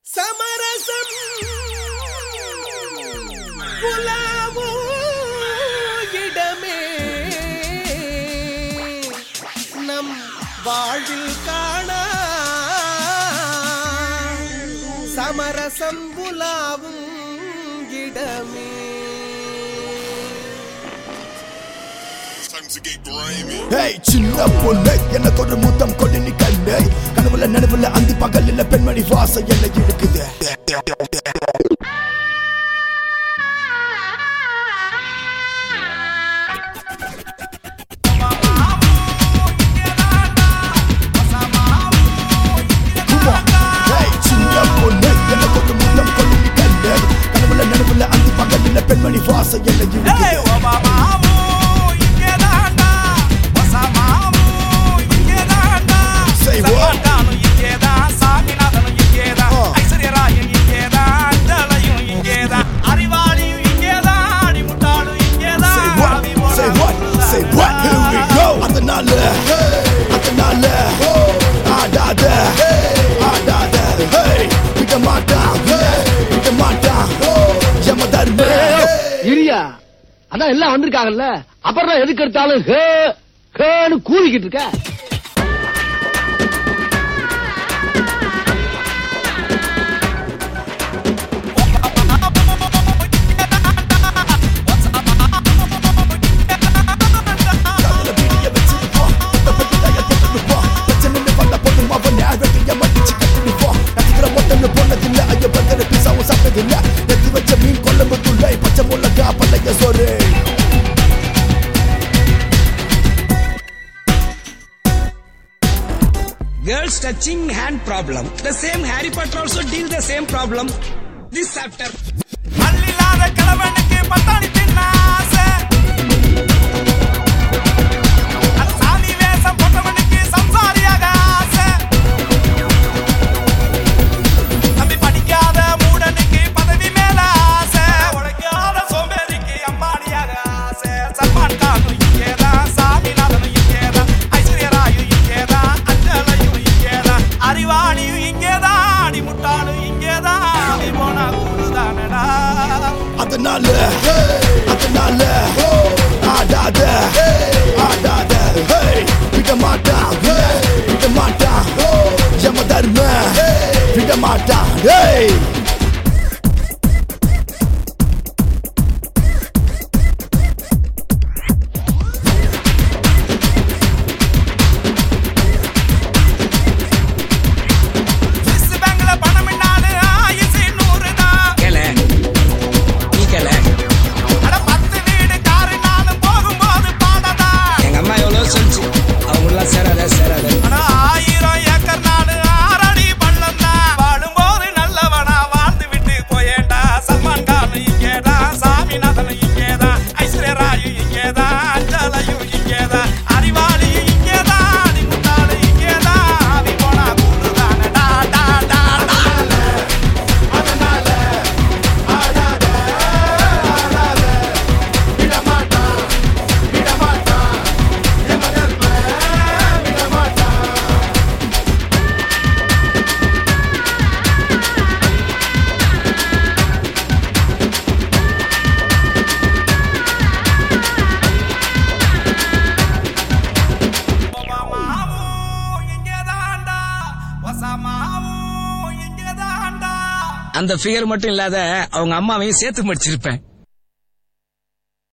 சமரசம் புலாவோ இடமே நம் வாழ்வில் காண சமரசம் புலாவும் இடமே It's time to get grimy. Hey சின்ன பொண்ணு எனக்கு ஒரு முத்தம் கொண்டு நீ கண்ணு கனவுல நனவுல அந்தி பகல்ல பெண்மணி வாசம் என்ன இருக்குது Come on. ஹேய் சின்ன பொண்ணு எனக்கு ஒரு முத்தம் கொண்டு நீ கண்ணு கனவுல நனவுல அந்தி பகல்ல பெண்மணி வாசம் என்ன இருக்குது Say what? Say what? Say what? Say what? Here we go. அதனால அதனால ஆடாத ஆடாத hey விட மாட்டான் விட மாட்டான் யம தர்ம இரியா அதான் எல்லாம் வந்திருக்காங்கல்ல அப்புறம் எதுக்கு எடுத்தாலும் ஹே ஹேன்னு கூறிக்கிட்டு இருக்க காதுல பீடிய வச்சிருப்போம் தொட்ட பெட்டிய தொட்டுருப்போம் பிரச்சனை வந்த போதும் அவன் வெட்டிய மடிச்சு கட்டிருப்போம் நடிக்கிற மொத்தன்னு போனதில்ல ஐயோ பத்திர பிசாவும் சாப்பிட்டதில்ல எடுத்து வச்ச மீன் கொழம்பு துள்ளை பச்சை முள்ளக்கா பல்லைய சோறு Girls touching hand problem. The same Harry Potter also deal the same problem. This chapter. அறிவாளியும் இங்கேதான் அடி முட்டாளும் இங்கேதான் அடி போனா கூடுதானடா அதனால அதனால ஆடாத ஆடாத hey விட மாட்டான் விட மாட்டான் யம தர்ம விட மாட்டான் hey ஸ்விஸ் பேங்க்ல பணம் என்னாது ஆயுசு நூறுதான் கேள நீ கேள அட பத்து வீடு காரு நானும் போகும்போது பாடதா எங்க அம்மா எவ்வளவு சொல்லிச்சு அவங்களாம் சேராத சேராத ஆனா ஆயிரம் ஏக்கர் நாடு ஆறடி பள்ளம் தான் வாழும்போது நல்லவனா வாழ்ந்து விட்டு போயேண்டா சல்மான் கான் இங்கேதான் சாமிநாதன் இங்கேதான் ஐஸ்வர்யராயும் இங்கேதான் அஞ்சலையும் இங்கேதான் அறிவாளியும் இங்கேதான் அடிமுட்டாளு இங்கேதான் ஆவி போனா கூடுதானே டா டா டா டா ஒபாமாவும் இங்கேதான்டா ஒசாமாவும் இங்கேதான்டா அந்த ஃபிகர் மட்டும் இல்லாத அவங்க அம்மாவையும் சேர்த்து முடிச்சிருப்பேன்